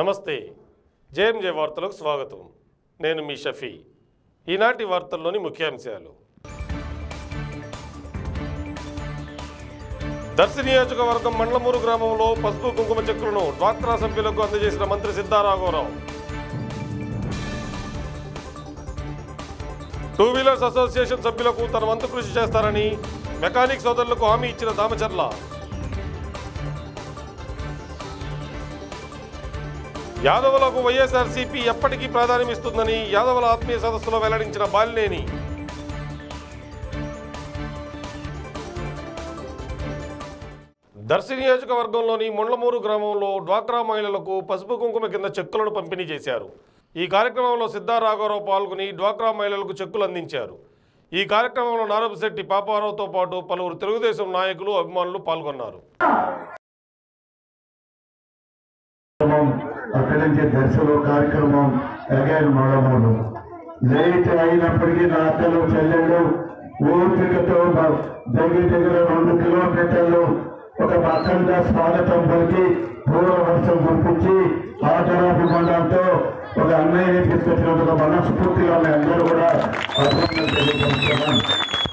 నమస్తే జేఎంజే వార్తలకు స్వాగతం నేను మీ షఫీ ఈనాటి వార్తల్లోని ముఖ్యాంశాలు దర్శి నియోజకవర్గం మండలమూరు గ్రామంలో పసుపు కుంకుమ చెక్కులను డ్వాక్రా సభ్యులకు అందజేసిన మంత్రి సిద్ధారాఘవరావు టూ వీలర్స్ అసోసియేషన్ సభ్యులకు తన వంతు కృషి చేస్తారని మెకానిక్ సోదరులకు హామీ ఇచ్చిన దామచర్ల యాదవులకు వైఎస్ఆర్సీపీ ఎప్పటికీ ప్రాధాన్యమిస్తుందని యాదవుల ఆత్మీయ సదస్సులో వెల్లడించిన బాలినేని దర్శి నియోజకవర్గంలోని ముండ్లమూరు గ్రామంలో డ్వాక్రా మహిళలకు పసుపు కుంకుమ కింద చెక్కులను పంపిణీ చేశారు ఈ కార్యక్రమంలో సిద్ధారాఘవరావు పాల్గొని డ్వాక్రా మహిళలకు చెక్కులు అందించారు ఈ కార్యక్రమంలో నారపశెట్టి పాపారావుతో పాటు పలువురు తెలుగుదేశం నాయకులు అభిమానులు పాల్గొన్నారు కార్యక్రమం అక్కడి నుంచి దర్శనం కార్యక్రమం అగైన్ మొదలమూడు లేట్ అయినప్పటికీ నా అక్కలు చెల్లెళ్ళు ఓపికతో బ- దగ్గర దగ్గర రెండు కిలోమీటర్లు ఒక అఖండ స్వాగతం పలికి పూల వర్షం కురిపించి ఆదరాభిమానాలతో ఒక అన్నయ్యని తీసుకొచ్చినందుకు మనస్ఫూర్తిగా మీ అందరూ కూడా అభినందనలు తెలియజేస్తున్నాను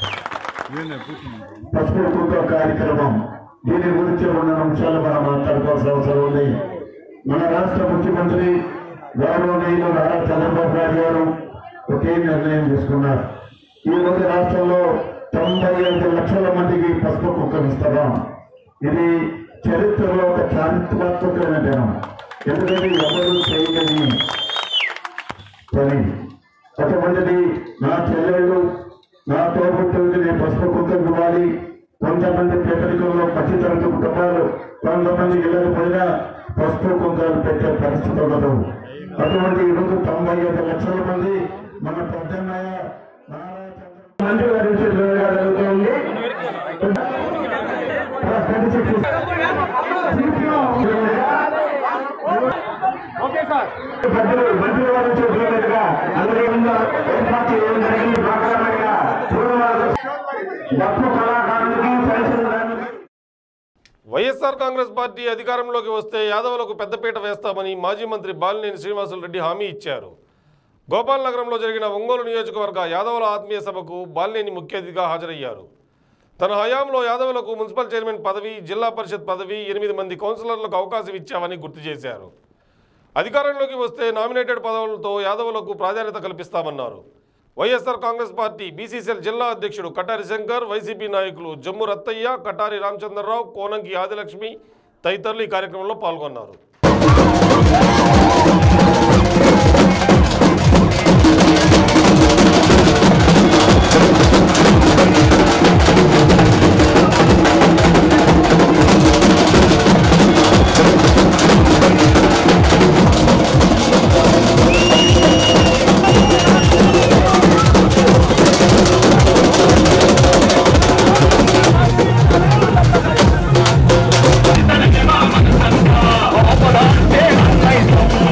పసుపు కుంకుమ కార్యక్రమం దీని గురించి రెండు నిమిషాలు మనం మాట్లాడుకోవాల్సిన అవసరం ఉంది మన రాష్ట్ర ముఖ్యమంత్రి గౌరవనీయులు నారా చంద్రబాబు నాయుడు గారు ఒకే నిర్ణయం తీసుకున్నారు ఈ రోజు రాష్ట్రంలో తొంభై ఐదు లక్షల మందికి పసుపు కుక్కలు ఇస్తున్నాం ఇది చరిత్రలో ఒక చారిత్రాత్మకమైన దినం ఎందుకంటే ఎవరు చేయలేని పని అటువంటిది నా చెల్లెళ్ళు నా తోబుట్టుకి నేను పసుపు కుక్కలు ఇవ్వాలి కొంతమంది పేదరికంలో మధ్యతరగతి కుటుంబాలు కొంతమంది ఇళ్ళకు పోయినా పసుపు కుంకాలు పెట్టే పరిస్థితి ఉండదు అటువంటి ఈరోజు తొంభై ఐదు లక్షల మంది మన పెద్దన్నయ్య నారా చంద్రబాబు మంత్రి గారి విషయంలో జరుగుతుంది పెద్దలు మంత్రి గారు చెప్పినట్టుగా అందరి ముందు ఏర్పాటు చేయడం జరిగింది ప్రకారంగా డప్పు కళాకారులకి పరిశ్రమలకు వైఎస్ఆర్ కాంగ్రెస్ పార్టీ అధికారంలోకి వస్తే యాదవులకు పెద్దపీట వేస్తామని మాజీ మంత్రి బాలినేని శ్రీనివాసులు రెడ్డి హామీ ఇచ్చారు గోపాల్ నగరంలో జరిగిన ఒంగోలు నియోజకవర్గ యాదవుల ఆత్మీయ సభకు బాలినేని ముఖ్య అతిథిగా హాజరయ్యారు తన హయాంలో యాదవులకు మున్సిపల్ చైర్మన్ పదవి జిల్లా పరిషత్ పదవి ఎనిమిది మంది కౌన్సిలర్లకు అవకాశం ఇచ్చామని గుర్తు చేశారు అధికారంలోకి వస్తే నామినేటెడ్ పదవులతో యాదవులకు ప్రాధాన్యత కల్పిస్తామన్నారు వైఎస్ఆర్ కాంగ్రెస్ పార్టీ బీసీసీఎల్ జిల్లా అధ్యక్షుడు కటారి శంకర్ వైసీపీ నాయకులు జమ్ము రత్తయ్య కటారి రామచంద్రరావు కోనంకి ఆదిలక్ష్మి తదితరులు ఈ కార్యక్రమంలో పాల్గొన్నారు Hey,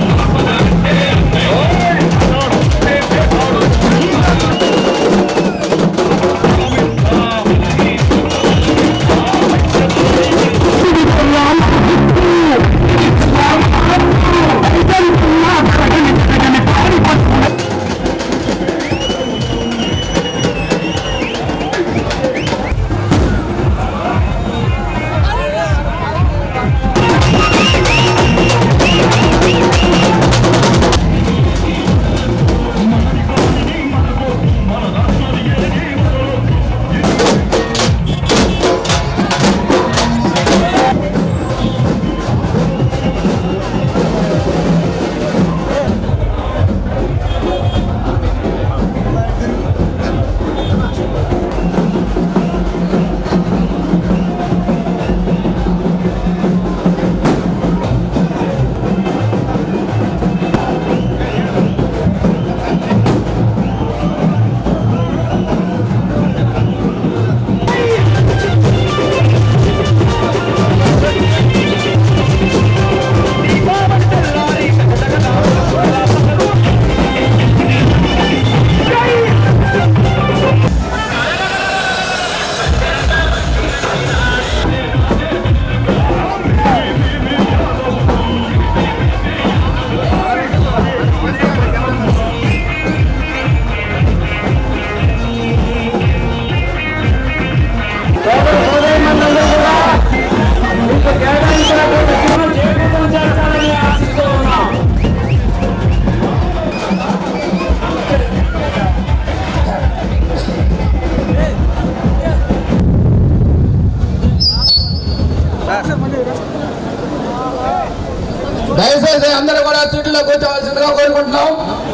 దయచేసి అందరూ కూడా సీట్లో కూర్చోవలసిందిగా కోరుకుంటున్నాం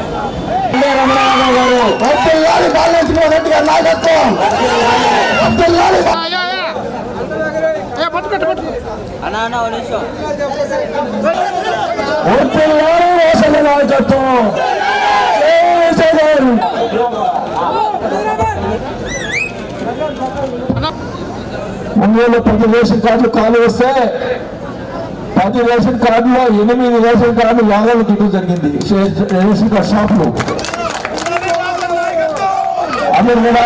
అబ్దుల్ గారి బాలనరసింహ రెడ్డి గారి నాయకత్వం అబ్దుల్ గారి అన్నా అన్న ఒక నిమిషం అబ్దుల్ గారి రోషన్ నాయకత్వం జై జగన్. ఒంగోలు పది రేషన్ కార్డులు ఖాళీ వస్తే పది రేషన్ కార్డులో ఎనిమిది రేషన్ కార్డులు యాదవ్ దిగు జరిగింది షే- రేషన్ కార్డు షాపులు అందరు కూడా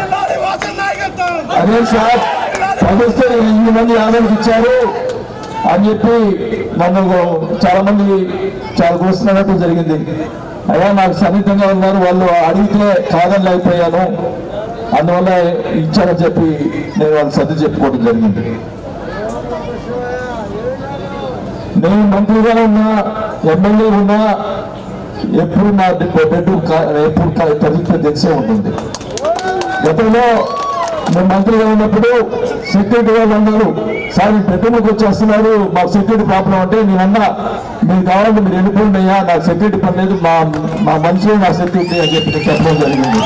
అదే సార్ పదిస్తే ఎనిమిది మంది యాదవ్కి ఇచ్చారు అని చెప్పి నన్ను చాలా మంది చాలా కూర్చున్నట్టు జరిగింది అయ్యా నాకు సన్నిహితంగా ఉన్నారు వాళ్ళు అడిగితే కాదని అయిపోయాను అందువల్ల ఇచ్చారని చెప్పి నేను వాళ్ళు సర్ది చెప్పుకోవడం జరిగింది నేను మంత్రిగా ఉన్నా ఎమ్మెల్యే ఉన్నా ఎప్పుడు నా బెడ్ ఎప్పుడు పరిస్థితి తెలిసే ఉంటుంది గతంలో మేము మంత్రిగా ఉన్నప్పుడు సెక్యూరిటీ వాళ్ళు అన్నారు సార్ ఈ బెడ్రూమ్కి వచ్చేస్తున్నారు మాకు సెక్యూరిటీ ప్రాబ్లం అంటే నేనన్నా మీరు కావాలంటే మీరు వెళ్ళిపోండి అయ్యా నాకు సెక్యూరిటీ పని లేదు మా మా మనుషులు నా సెక్యూరిటీ అని చెప్పి నేను చెప్పడం జరిగింది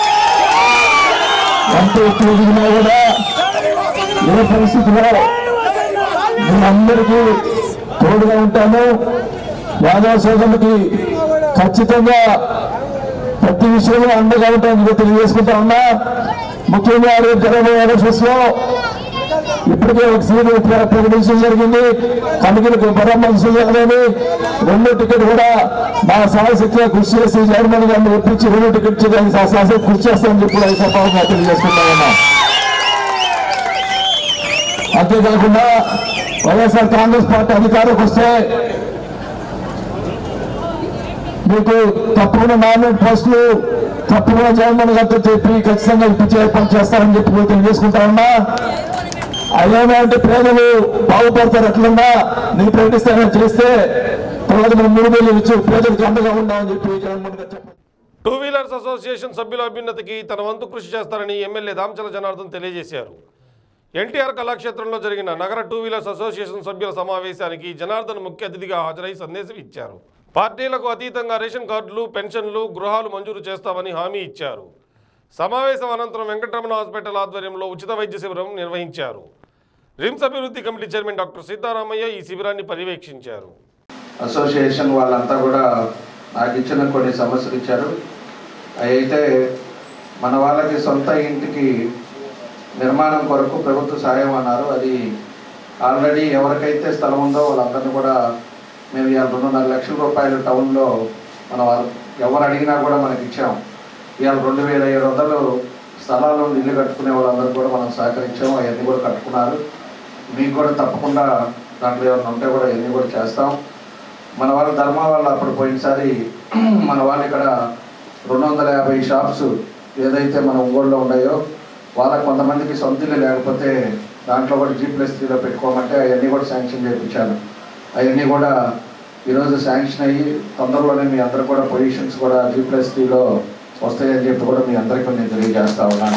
ఎంత ఎక్కువ ఎదిగినా కూడా ఏ పరిస్థితిలో అందరికీ తోడుగా ఉంటాను యాదవ సోదరులకి ఖచ్చితంగా ప్రతి విషయంలో అండగా ఉంటాను తెలియజేసుకుంటా ఉన్నా ముఖ్యంగా రేపు జరగబోయే ఎలక్షన్స్ లో ఇప్పటికే ఒక సీట్ ప్ర- ప్రకటించడం జరిగింది కమిటీలకు పరామర్శించడం జరిగింది రెండో టికెట్ కూడా మా సాయశక్తిగా కృషి చేసి చైర్మన్ గారిని ఒప్పించి రెండో టికెట్ చేయడానికి సాహసం కృషి చేస్తామని చెప్పి కూడా ఈ సభగా తెలియజేసుకుంటా ఉన్నా అంతేకాకుండా వైఎస్ఆర్ కాంగ్రెస్ పార్టీ అధికారంకి వస్తే మీకు తప్పకుండా నామినేట్ పోస్టులు తప్పకుండా జగన్మోహన్ గారితో చెప్పి ఖచ్చితంగా ఇప్పించే ఏర్పాటు చేస్తారని చెప్పి కూడా తెలియజేసుకుంటా ఉన్నా అయ్యేమో అంటే పేదలు బాగుపడతారు ఎట్లున్నా నీ ప్రకటిస్తానని చేస్తే తర్వాత మనం మూడు వేలు ఇచ్చి పేదలకు అండగా ఉండాలని చెప్పి జగన్మోహన్ గారు చెప్పారు టూ వీలర్స్ అసోసియేషన్ సభ్యుల అభ్యున్నతికి తన వంతు కృషి చేస్తారని ఎమ్మెల్యే దామచల జనార్దన్ తెలియజేశారు ఎన్టీఆర్ కళాక్షేత్రంలో జరిగిన నగర టూ వీలర్స్ అసోసియేషన్ సభ్యుల సమావేశానికి జనార్దన్ ముఖ్య అతిథిగా హాజరై సందేశం ఇచ్చారు పార్టీలకు అతీతంగా రేషన్ కార్డులు పెన్షన్లు గృహాలు మంజూరు చేస్తామని హామీ ఇచ్చారు సమావేశం అనంతరం వెంకటరమణ హాస్పిటల్ ఆధ్వర్యంలో ఉచిత వైద్య శిబిరం నిర్వహించారు రిమ్స్ అభివృద్ధి కమిటీ చైర్మన్ డాక్టర్ సీతారామయ్య ఈ శిబిరాన్ని పర్యవేక్షించారు అసోసియేషన్ వాళ్ళంతా కూడా నాకు ఇచ్చిన కొన్ని సమస్యలు ఇచ్చారు అవి అయితే మన వాళ్ళకి సొంత ఇంటికి నిర్మాణం కొరకు ప్రభుత్వ సాయం అన్నారు అది ఆల్రెడీ ఎవరికైతే స్థలం ఉందో వాళ్ళందరినీ కూడా మేము ఇవాళ రెండున్నర లక్షల రూపాయలు టౌన్లో మన వాళ్ళు ఎవరు అడిగినా కూడా మనకి ఇచ్చాం ఇవాళ రెండు వేల ఏడు వందలు స్థలాలు ఇల్లు కట్టుకునే వాళ్ళందరూ కూడా మనం సహకరించాం అవన్నీ కూడా కట్టుకున్నారు మీకు కూడా తప్పకుండా దాంట్లో ఏమైనా ఉంటే కూడా ఇవన్నీ కూడా చేస్తాం మన వాళ్ళ ధర్మ వాళ్ళు అప్పుడు పోయినసారి మన వాళ్ళు ఇక్కడ రెండు వందల యాభై షాప్స్ ఏదైతే మన ఒంగోలులో ఉన్నాయో వాళ్ళకి కొంతమందికి సొంత ఇల్లు లేకపోతే దాంట్లో కూడా జీ ప్లస్ త్రీలో పెట్టుకోమంటే అవన్నీ కూడా శాంక్షన్ చేయించాను అవన్నీ కూడా ఈరోజు శాంక్షన్ అయ్యి తొందరలోనే మీ అందరు కూడా పొజిషన్స్ కూడా జీ ప్లస్ త్రీలో వస్తాయని చెప్పి కూడా మీ అందరికీ నేను తెలియజేస్తా ఉన్నాను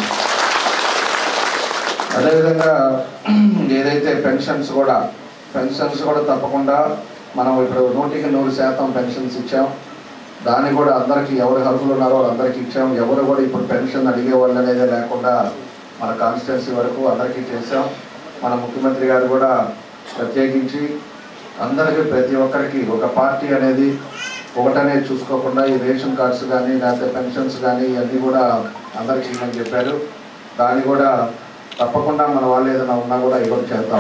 అదేవిధంగా ఏదైతే పెన్షన్స్ కూడా పెన్షన్స్ కూడా తప్పకుండా మనం ఇప్పుడు నూటికి నూరు శాతం పెన్షన్స్ ఇచ్చాం దాన్ని కూడా అందరికీ ఎవరు అర్హులు ఉన్నారో వాళ్ళందరికీ ఇచ్చాం ఎవరు కూడా ఇప్పుడు పెన్షన్ అడిగే వాళ్ళు అనేది లేకుండా మన కాన్స్టిట్యున్సీ వరకు అందరికీ చేసాం మన ముఖ్యమంత్రి గారు కూడా ప్రత్యేకించి అందరికీ ప్రతి ఒక్కరికి ఒక పార్టీ అనేది ఒకటనే చూసుకోకుండా ఈ రేషన్ కార్డ్స్ కానీ లేకపోతే పెన్షన్స్ కానీ ఇవన్నీ కూడా అందరికీ ఇవ్వమని చెప్పారు దాన్ని కూడా తప్పకుండా మన వాళ్ళు ఏదైనా ఉన్నా కూడా ఇవ్వడం చేద్దాం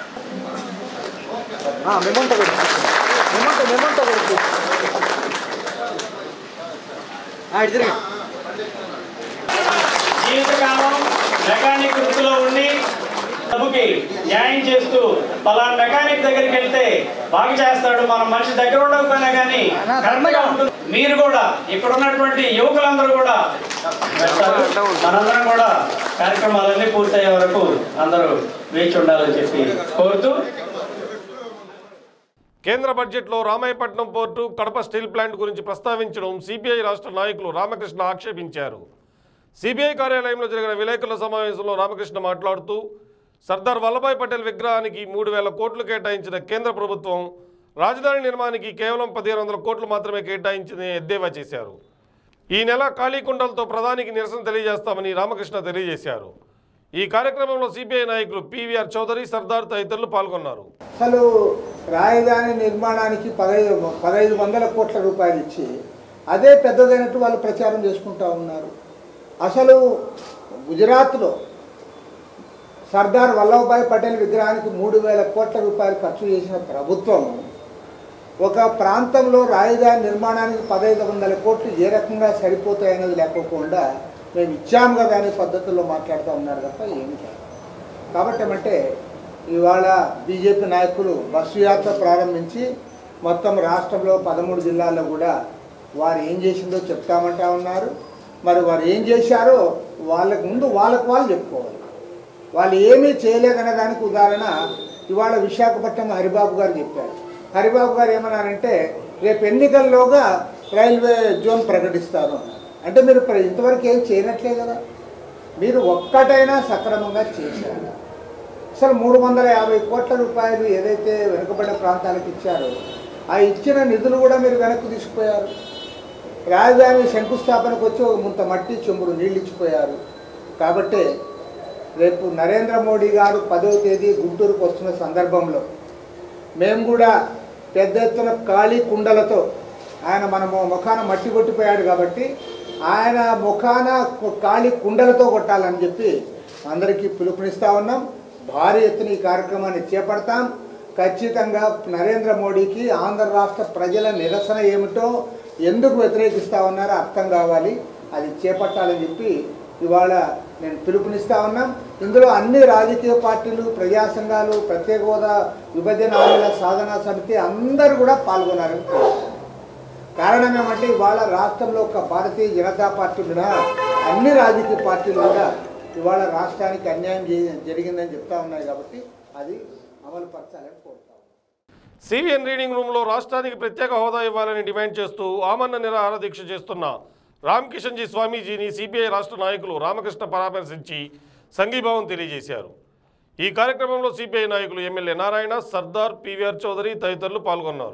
మెమంటో కొడుకు మెమంటో మెమంటో కొడుకు ఇటు తిరిగి జీవితకాలం మెకానిక్ వృత్తిలో ఉండి డబ్బుకి న్యాయం చేస్తూ పలానా మెకానిక్ దగ్గరికి వెళ్తే బాగా చేస్తాడు మన మనిషి దగ్గర ఉండకపోయినా కానీ కరెక్ట్గా ఉంటుంది మీరు కూడా ఇక్కడ ఉన్నటువంటి యువకులందరూ కూడా వెళ్తారు మనందరం కూడా కార్యక్రమాలన్నీ పూర్తయ్యే వరకు అందరూ వేచి ఉండాలని చెప్పి కోరుతూ కేంద్ర బడ్జెట్లో Ramayapatnam port Kadapa steel plant గురించి ప్రస్తావించడం సిపిఐ రాష్ట్ర నాయకులు రామకృష్ణ ఆక్షేపించారు సిబిఐ కార్యాలయంలో జరిగిన విలేకరుల సమావేశంలో రామకృష్ణ మాట్లాడుతూ సర్దార్ వల్లభాయ్ పటేల్ విగ్రహానికి మూడు వేల కోట్లు కేటాయించిన కేంద్ర ప్రభుత్వం రాజధాని నిర్మాణానికి కేవలం పదిహేను వందల కోట్లు మాత్రమే కేటాయించిందని ఎద్దేవా చేశారు ఈ నెల ఖాళీ కుండలతో ప్రధానికి నిరసన తెలియజేస్తామని రామకృష్ణ తెలియజేశారు ఈ కార్యక్రమంలో సిపిఐ నాయకులు పివిఆర్ చౌదరి సర్దార్ తదితరులు పాల్గొన్నారు అసలు రాజధాని నిర్మాణానికి పదహైదు పదహైదు వందల కోట్ల రూపాయలు ఇచ్చి అదే పెద్దదైనట్టు వాళ్ళు ప్రచారం చేసుకుంటా ఉన్నారు అసలు గుజరాత్లో సర్దార్ వల్లభాయ్ పటేల్ విగ్రహానికి మూడు వేల కోట్ల రూపాయలు ఖర్చు చేసిన ప్రభుత్వం ఒక ప్రాంతంలో రాజధాని నిర్మాణానికి పదహైదు వందల కోట్లు ఏ రకంగా సరిపోతాయనేది లేకోకుండా మేము ఇచ్చాము కదా అనే పద్ధతుల్లో మాట్లాడుతూ ఉన్నారు తప్ప ఏమి కాదు కాబట్టి ఏమంటే ఇవాళ బీజేపీ నాయకులు బస్సు యాత్ర ప్రారంభించి మొత్తం రాష్ట్రంలో పదమూడు జిల్లాల్లో కూడా వారు ఏం చేసిందో చెప్తామంటా ఉన్నారు మరి వారు ఏం చేశారో వాళ్ళకు ముందు వాళ్ళకు వాళ్ళు చెప్పుకోవాలి వాళ్ళు ఏమీ చేయలేదనే దానికి ఉదాహరణ ఇవాళ విశాఖపట్నం హరిబాబు గారు చెప్పారు హరిబాబు గారు ఏమన్నారంటే రేపు ఎన్నికల్లోగా రైల్వే జోన్ ప్రకటిస్తారు అన్నారు. అంటే మీరు ప్ర- ఇంతవరకు ఏం చేయనట్లే కదా మీరు ఒక్కటైనా సక్రమంగా చేశారు అసలు మూడు వందల యాభై కోట్ల రూపాయలు ఏదైతే వెనుకబడిన ప్రాంతాలకు ఇచ్చారో ఆ ఇచ్చిన నిధులు కూడా మీరు వెనక్కి తీసుకుపోయారు రాజధాని శంకుస్థాపనకు వచ్చి ఒక ముంత మట్టి చెంబుడు నీళ్ళు ఇచ్చిపోయారు కాబట్టి రేపు నరేంద్ర మోడీ గారు పదవ తేదీ గుంటూరుకు వస్తున్న సందర్భంలో మేము కూడా పెద్ద ఎత్తున ఖాళీ కుండలతో ఆయన మన మొ- ముఖాన మట్టి కొట్టిపోయాడు కాబట్టి ఆయన ముఖాన కు- ఖాళీ కుండలతో కొట్టాలని చెప్పి అందరికీ పిలుపునిస్తా ఉన్నాం భారీ ఎత్తున ఈ కార్యక్రమాన్ని చేపడతాం ఖచ్చితంగా నరేంద్ర మోడీకి ఆంధ్ర రాష్ట్ర ప్రజల నిరసన ఏమిటో ఎందుకు వ్యతిరేకిస్తా ఉన్నారో అర్థం కావాలి అది చేపట్టాలని చెప్పి ఇవాళ నేను పిలుపునిస్తా ఉన్నాం ఇందులో అన్ని రాజకీయ పార్టీలు ప్రజా సంఘాలు ప్రత్యేక హోదా విభజన హామీల సాధనా సమితి అందరూ కూడా పాల్గొన్నారని కోరుతున్నాను. కారణం ఏమంటే ఇవాళ రాష్ట్రంలో ఒక భారతీయ జనతా పార్టీ మీద అన్ని రాజకీయ పార్టీలు కూడా ఇవాళ రాష్ట్రానికి అన్యాయం జరి- జరిగిందని చెప్తా ఉన్నాయి కాబట్టి అది అమలు పరచాలని కోరుతా ఉన్నాను. సివిఎన్ రీడింగ్ రూమ్లో రాష్ట్రానికి ప్రత్యేక హోదా ఇవ్వాలని డిమాండ్ చేస్తూ ఆమరణ నిరాహార దీక్ష చేస్తున్న రామకిషన్ జీ స్వామీజీని సిపిఐ రాష్ట్ర నాయకులు రామకృష్ణ పరామర్శించి సంఘీభావం తెలియజేశారు ఈ కార్యక్రమంలో సిపిఐ నాయకులు ఎమ్మెల్యే నారాయణ సర్దార్ పివిఆర్ చౌదరి తదితరులు పాల్గొన్నారు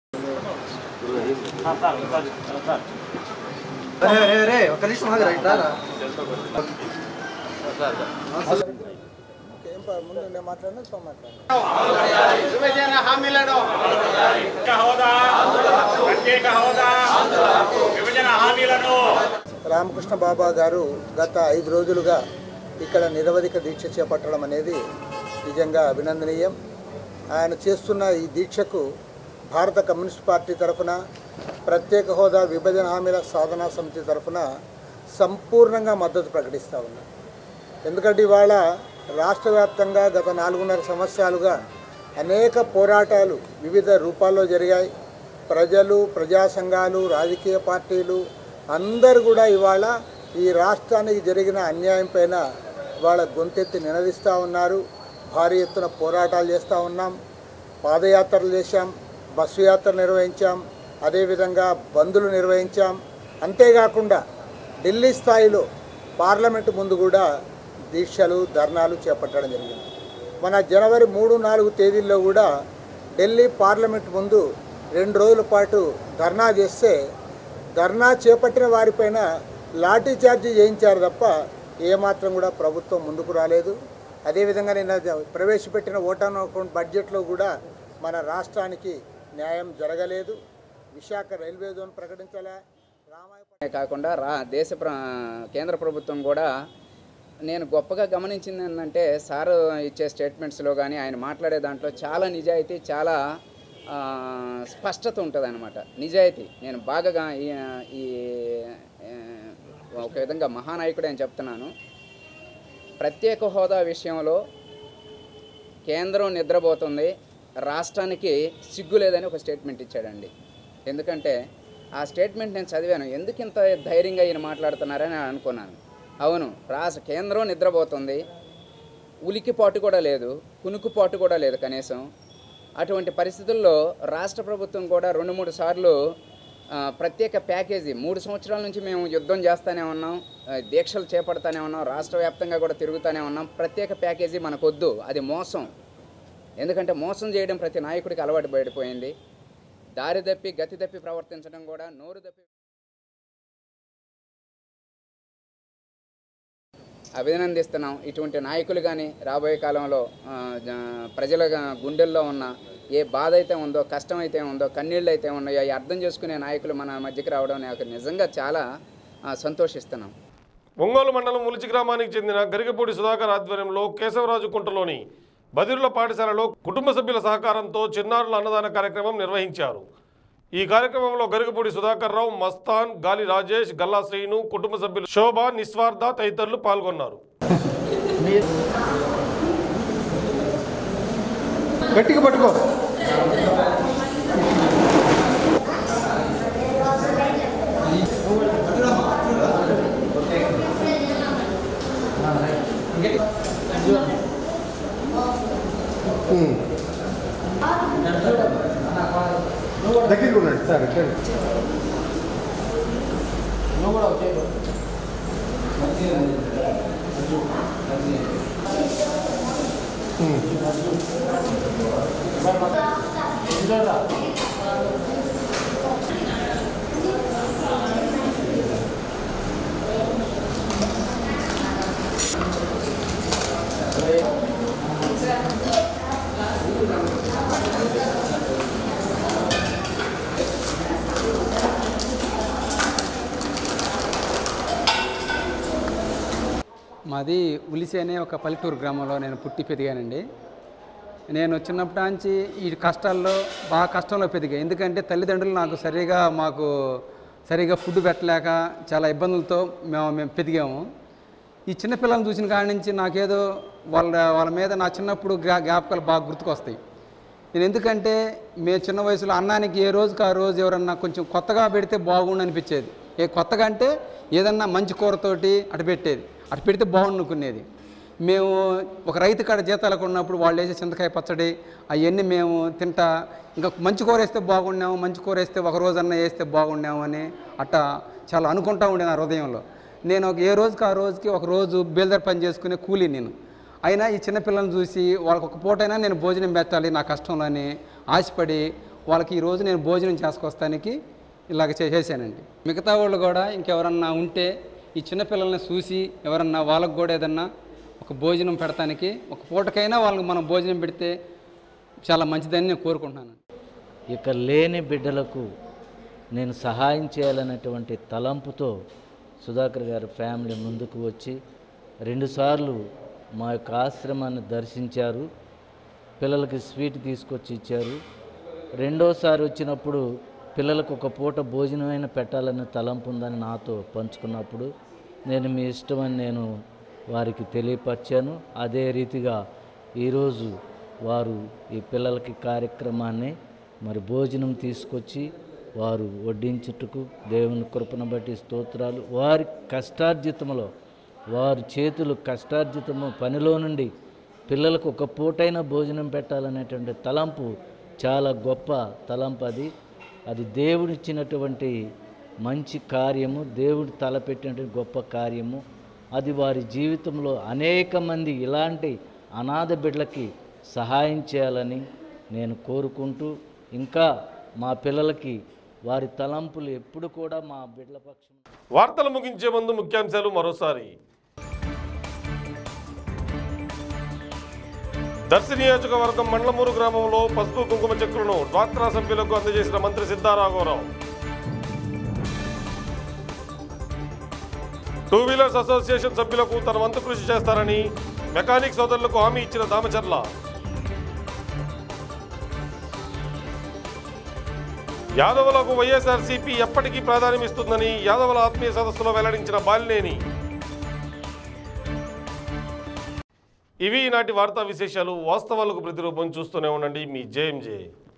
ఒక నిమిషం ఆగు, రైట్ రారా. ముందు నేను మాట్లాడినా సో మాట్లాడినా విభజన హామీలను హోదా ప్రత్యేక హోదా విభజన హామీలను రామకృష్ణ బాబా గారు గత ఐదు రోజులుగా ఇక్కడ నిరవధిక దీక్ష చేపట్టడం అనేది నిజంగా అభినందనీయం ఆయన చేస్తున్న ఈ దీక్షకు భారత కమ్యూనిస్ట్ పార్టీ తరఫున ప్రత్యేక హోదా విభజన హామీల సాధనా సమితి తరఫున సంపూర్ణంగా మద్దతు ప్రకటిస్తూ ఉన్నాం ఎందుకంటే ఇవాళ రాష్ట్ర వ్యాప్తంగా గత నాలుగున్నర సంవత్సరాలుగా అనేక పోరాటాలు వివిధ రూపాల్లో జరిగాయి ప్రజలు ప్రజా సంఘాలు రాజకీయ పార్టీలు అందరూ కూడా ఇవాళ ఈ రాష్ట్రానికి జరిగిన అన్యాయం పైన ఇవాళ గొంతెత్తి నినదిస్తూ ఉన్నారు భారీ ఎత్తున పోరాటాలు చేస్తూ ఉన్నాం పాదయాత్రలు చేశాం బస్సు యాత్ర నిర్వహించాం అదేవిధంగా బందులు నిర్వహించాం అంతేకాకుండా ఢిల్లీ స్థాయిలో పార్లమెంటు ముందు కూడా దీక్షలు ధర్నాలు చేపట్టడం జరిగింది మన జనవరి మూడు నాలుగు తేదీల్లో కూడా ఢిల్లీ పార్లమెంట్ ముందు రెండు రోజుల పాటు ధర్నా చేస్తే ధర్నా చేపట్టిన వారిపైన లాఠీ చార్జీ చేయించారు తప్ప ఏమాత్రం కూడా ప్రభుత్వం ముందుకు రాలేదు అదేవిధంగా నిన్న జ- ప్రవేశపెట్టిన ఓటాన్ అకౌంట్ బడ్జెట్లో కూడా మన రాష్ట్రానికి న్యాయం జరగలేదు విశాఖ రైల్వే జోన్ ప్రకటించాలా రామాయపట్నం ఏ కాకుండా రా దేశ ప్ర కేంద్ర ప్రభుత్వం కూడా నేను గొప్పగా గమనించింది ఏంటంటే సారు ఇచ్చే స్టేట్మెంట్స్లో కానీ ఆయన మాట్లాడే దాంట్లో చాలా నిజాయితీ చాలా ఆ, స్పష్టత ఉంటుంది అనమాట నిజాయితీ నేను బాగా గా- ఈ ఈ, ఆ, ఒక విధంగా మహానాయకుడే అని చెప్తున్నాను ప్రత్యేక హోదా విషయంలో కేంద్రం నిద్రపోతుంది రాష్ట్రానికి సిగ్గు లేదని ఒక స్టేట్మెంట్ ఇచ్చాడండి ఎందుకంటే ఆ స్టేట్మెంట్ నేను చదివాను ఎందుకు ఇంత ధైర్యంగా ఈయన మాట్లాడుతున్నారని నేను అనుకున్నాను అవును రాష్ట్ర కేంద్రం నిద్రపోతుంది ఉలికిపాటు కూడా లేదు కునుకుపాటు కూడా లేదు కనీసం అటువంటి పరిస్థితుల్లో రాష్ట్ర ప్రభుత్వం కూడా రెండు మూడు సార్లు ఆ, ప్రత్యేక ప్యాకేజీ మూడు సంవత్సరాల నుంచి మేము యుద్ధం చేస్తూనే ఉన్నాం ఆ, దీక్షలు చేపడతానే ఉన్నాం రాష్ట్ర వ్యాప్తంగా కూడా తిరుగుతూనే ఉన్నాం ప్రత్యేక ప్యాకేజీ మనకొద్దు అది మోసం ఎందుకంటే మోసం చేయడం ప్రతి నాయకుడికి అలవాటు పడిపోయింది దారి తప్పి గతి తప్పి ప్రవర్తించడం కూడా నోరు తప్పి అభినందిస్తున్నాం ఇటువంటి నాయకులు కానీ రాబోయే కాలంలో ఆ, జ- ప్రజల గా- గుండెల్లో ఉన్న ఏ బాధ అయితే ఉందో కష్టం అయితే ఉందో కన్నీళ్ళు అయితే ఉన్నాయో అవి అర్థం చేసుకునే నాయకులు మన మధ్యకి రావడం నాకు నిజంగా చాలా ఆ, సంతోషిస్తున్నాం ఒంగోలు మండలం ములిచి గ్రామానికి చెందిన గరికపూడి సుధాకర్ ఆధ్వర్యంలో కేశవరాజు కుంటలోని బదిరుల పాఠశాలలో కుటుంబ సభ్యుల సహకారంతో చిన్నారుల అన్నదాన కార్యక్రమం నిర్వహించారు ఈ కార్యక్రమంలో గరికపూడి సుధాకర్ రావు మస్తాన్ గాలి రాజేష్ గల్లా శ్రీను కుటుంబ సభ్యులు శోభ నిస్వార్థ తదితరులు పాల్గొన్నారు గట్టిగా పట్టుకో దగ్గరికి ఉండండి సార్ ఇక్కడ మాది ఉలిసి అనే ఒక పల్లెటూరు గ్రామంలో నేను పుట్టి పెరిగానండి నేను చిన్నప్పటి నుంచి ఈ కష్టాల్లో బాగా కష్టంలో పెరిగా ఎందుకంటే తల్లిదండ్రులు నాకు సరిగా మాకు సరిగా ఫుడ్ పెట్టలేక చాలా ఇబ్బందులతో మేము మేము పెరిగాము ఈ చిన్నపిల్లలను చూసిన కాడి నుంచి నాకేదో వాళ్ళ వాళ్ళ మీద నా చిన్నప్పుడు జ్ఞా జ్ఞాపకాలు బాగా గుర్తుకొస్తాయి నేను ఎందుకంటే మేము చిన్న వయసులో అన్నానికి ఏ రోజుకి ఆ రోజు ఎవరన్నా కొంచెం కొత్తగా పెడితే బాగుండు అనిపించేది ఏ కొత్తగా అంటే ఏదన్నా మంచి కూరతోటి అటు పెట్టేది అటు పెడితే బాగుండు అనుకునేది మేము ఒక రైతు కాడ జీతాలకు ఉన్నప్పుడు వాళ్ళు వేసే చింతకాయ పచ్చడి అవన్నీ మేము తింటా ఇంకా మంచి కూర వేస్తే బాగున్నాము మంచి కూర వేస్తే ఒక రోజన్నా వేస్తే బాగున్నాము అని అట్టా చాలా అనుకుంటా ఉండే నా హృదయంలో నేను ఒక ఏ రోజుకి ఆ రోజుకి ఒక రోజు బేల్దార్ పని చేసుకునే కూలీ నేను అయినా ఈ చిన్నపిల్లల్ని చూసి వాళ్ళకి ఒక పూటైనా నేను భోజనం పెట్టాలి నా కష్టంలోని ఆశపడి వాళ్ళకి ఈ రోజు నేను భోజనం చేసుకొస్తానికి ఇలాగ చేసేసానండి మిగతా వాళ్ళు కూడా ఇంకెవరన్నా ఉంటే ఈ చిన్నపిల్లల్ని చూసి ఎవరన్నా వాళ్ళకు కూడా ఏదన్నా ఒక భోజనం పెడతానికి ఒక పూటకైనా వాళ్ళకి మనం భోజనం పెడితే చాలా మంచిదని నేను కోరుకుంటున్నాను ఇక లేని బిడ్డలకు నేను సహాయం చేయాలనేటువంటి తలంపుతో సుధాకర్ గారి ఫ్యామిలీ ముందుకు వచ్చి రెండుసార్లు మా యొక్క ఆశ్రమాన్ని దర్శించారు పిల్లలకి స్వీట్ తీసుకొచ్చి ఇచ్చారు రెండోసారి వచ్చినప్పుడు పిల్లలకు ఒక పూట భోజనమైన పెట్టాలనే తలంపు ఉందని నాతో పంచుకున్నప్పుడు నేను మీ ఇష్టమని నేను వారికి తెలియపరిచాను అదే రీతిగా ఈరోజు వారు ఈ పిల్లలకి కార్యక్రమాన్ని మరి భోజనం తీసుకొచ్చి వారు వడ్డించుటకు దేవుని కృపను బట్టి స్తోత్రాలు వారి కష్టార్జితములో వారి చేతులు కష్టార్జితము పనిలో నుండి పిల్లలకు ఒక పూటైన భోజనం పెట్టాలనేటువంటి తలంపు చాలా గొప్ప తలంపు అది అది దేవుడిచ్చినటువంటి మంచి కార్యము దేవుడు తలపెట్టినటువంటి గొప్ప కార్యము అది వారి జీవితంలో అనేక మంది ఇలాంటి అనాథ బిడ్డలకి సహాయం చేయాలని నేను కోరుకుంటూ ఇంకా మా పిల్లలకి వారి తలంపులు ఎప్పుడు కూడా మా బిడ్డల పక్షం వార్తలు ముగించే ముందు ముఖ్యాంశాలు మరోసారి దర్శి నియోజకవర్గం మండలమూరు గ్రామంలో పసుపు కుంకుమ చెక్కులను డ్వాక్రా సభ్యులకు అందజేసిన మంత్రి సిద్ధారాఘవరావు టూ వీలర్స్ అసోసియేషన్ సభ్యులకు తన వంతు కృషి చేస్తారని మెకానిక్ సోదరులకు హామీ ఇచ్చిన దామచర్ల యాదవులకు వైఎస్ఆర్సీపీ ఎప్పటికీ ప్రాధాన్యమిస్తుందని యాదవుల ఆత్మీయ సదస్సులో వెల్లడించిన బాలినేని ఇవి ఈనాటి వార్తా విశేషాలు వాస్తవాలకు ప్రతిరూపం చూస్తూనే ఉండండి మీ జేఎంజే